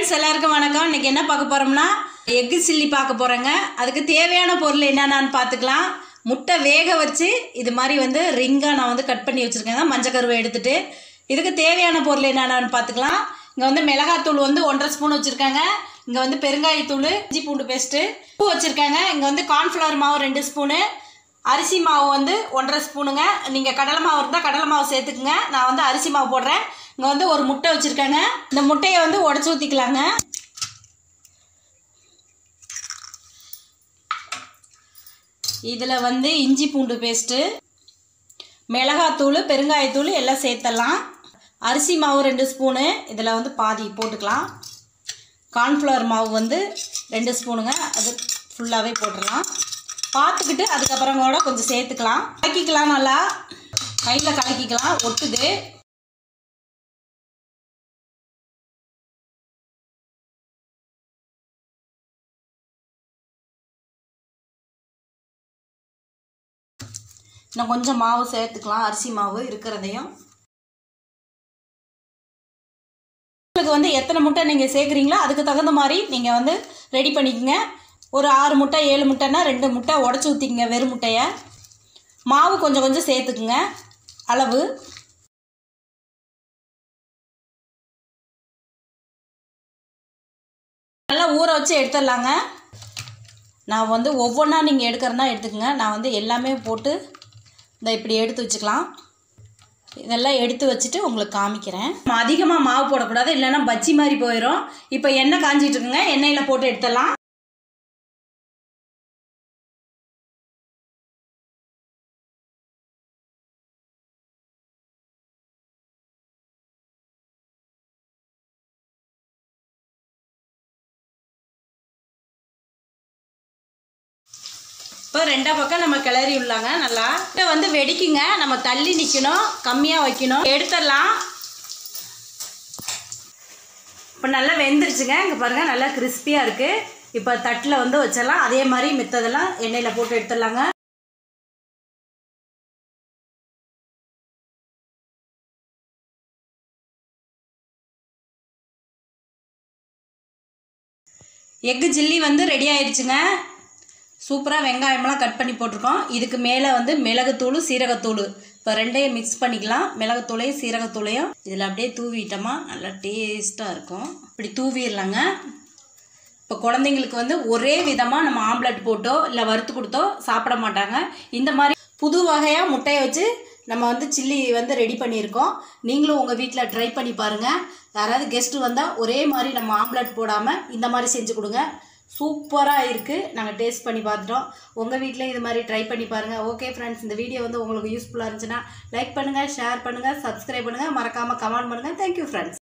friends எல்லாருக்கும் வணக்கம் இன்னைக்கு என்ன பார்க்க போகிறோம்னா எக்கு சில்லி பார்க்க போகிறோங்க அதுக்கு தேவையான பொருள் என்னென்னு பார்த்துக்கலாம் முட்டை வேக வச்சு இது மாதிரி வந்து ரிங்காக நான் வந்து கட் பண்ணி வச்சுருக்கேங்க மஞ்சக்கருவை எடுத்துட்டு இதுக்கு தேவையான பொருள் என்னென்னு பார்த்துக்கலாம் இங்கே வந்து மிளகாத்தூள் வந்து ஒன்றரை ஸ்பூன் வச்சுருக்காங்க இங்கே வந்து பெருங்காயத்தூள் இஞ்சி பூண்டு பேஸ்ட்டு உப்பு வச்சுருக்காங்க இங்கே வந்து கார்ன்ஃப்ளவர் மாவு ரெண்டு ஸ்பூனு அரிசி மாவு வந்து ஒன்றரை ஸ்பூனுங்க நீங்கள் கடலை மாவு இருந்தால் கடலை மாவு சேர்த்துக்குங்க நான் வந்து அரிசி மாவு போடுறேன் இங்கே வந்து ஒரு முட்டை வச்சுருக்கேங்க இந்த முட்டையை வந்து உடச்சி ஊற்றிக்கலாங்க இதில் வந்து இஞ்சி பூண்டு பேஸ்ட்டு மிளகாத்தூள் பெருங்காயத்தூள் எல்லாம் சேர்த்துடலாம் அரிசி மாவு ரெண்டு ஸ்பூனு இதில் வந்து பாதி போட்டுக்கலாம் கார்ன்ஃப்ளவர் மாவு வந்து ரெண்டு ஸ்பூனுங்க அது ஃபுல்லாகவே போட்டுடலாம் பார்த்துக்கிட்டு அதுக்கப்புறம் கூட கொஞ்சம் சேர்த்துக்கலாம் கலக்கிக்கலாம் நல்லா கையில் கலக்கிக்கலாம் ஒட்டுது இன்னும் கொஞ்சம் மாவு சேர்த்துக்கலாம் அரிசி மாவு இருக்கிறதையும் உங்களுக்கு வந்து எத்தனை முட்டை நீங்கள் சேர்க்குறீங்களோ அதுக்கு தகுந்த மாதிரி நீங்கள் வந்து ரெடி பண்ணிக்கங்க ஒரு ஆறு முட்டை ஏழு முட்டைன்னா ரெண்டு முட்டை உடச்சி ஊற்றிக்கங்க வெறும் முட்டையை மாவு கொஞ்சம் கொஞ்சம் சேர்த்துக்குங்க அளவு நல்லா ஊற வச்சு எடுத்துடலாங்க நான் வந்து ஒவ்வொன்றா நீங்கள் எடுக்கிறதா எடுத்துக்கங்க நான் வந்து எல்லாமே போட்டு இந்த இப்படி எடுத்து வச்சுக்கலாம் இதெல்லாம் எடுத்து வச்சுட்டு உங்களுக்கு காமிக்கிறேன் நம்ம அதிகமாக மாவு போடக்கூடாது இல்லைன்னா பஜ்ஜி மாதிரி போயிடும் இப்போ எண்ணெய் காஞ்சிட்டு இருக்குங்க எண்ணெயில் போட்டு எடுத்துடலாம் இப்போ ரெண்டா பக்கம் நம்ம கிளறி விடலாங்க நல்லா இதை வந்து வெடிக்குங்க நம்ம தள்ளி நிற்கணும் கம்மியாக வைக்கணும் எடுத்துடலாம் இப்போ நல்லா வெந்துருச்சுங்க இங்கே பாருங்கள் நல்லா கிறிஸ்பியாக இருக்குது இப்போ தட்டில் வந்து வச்சிடலாம் அதே மாதிரி மித்ததெல்லாம் எண்ணெயில் போட்டு எடுத்துடலாங்க எக்கு சில்லி வந்து ரெடி ஆயிடுச்சுங்க சூப்பராக வெங்காயமெல்லாம் கட் பண்ணி போட்டிருக்கோம் இதுக்கு மேலே வந்து மிளகுத்தூள் சீரகத்தூள் இப்போ ரெண்டையும் மிக்ஸ் பண்ணிக்கலாம் மிளகுத்தூளையும் சீரகத்தூளையும் இதில் அப்படியே தூவிட்டோமா நல்லா டேஸ்ட்டாக இருக்கும் இப்படி தூவிடலாங்க இப்போ குழந்தைங்களுக்கு வந்து ஒரே விதமாக நம்ம ஆம்லெட் போட்டோ இல்லை வறுத்து கொடுத்தோ சாப்பிட மாட்டாங்க இந்த மாதிரி புது வகையாக முட்டையை வச்சு நம்ம வந்து சில்லி வந்து ரெடி பண்ணியிருக்கோம் நீங்களும் உங்கள் வீட்டில் ட்ரை பண்ணி பாருங்கள் யாராவது கெஸ்ட்டு வந்தால் ஒரே மாதிரி நம்ம ஆம்லெட் போடாமல் இந்த மாதிரி செஞ்சு கொடுங்க சூப்பராக இருக்குது நாங்கள் டேஸ்ட் பண்ணி பார்த்துட்டோம் உங்கள் வீட்டில் இது மாதிரி ட்ரை பண்ணி பாருங்கள் ஓகே ஃப்ரெண்ட்ஸ் இந்த வீடியோ வந்து உங்களுக்கு யூஸ்ஃபுல்லாக இருந்துச்சுன்னா லைக் பண்ணுங்கள் ஷேர் பண்ணுங்கள் சப்ஸ்கிரைப் பண்ணுங்கள் மறக்காமல் கமெண்ட் பண்ணுங்கள் தேங்க்யூ ஃப்ரெண்ட்ஸ்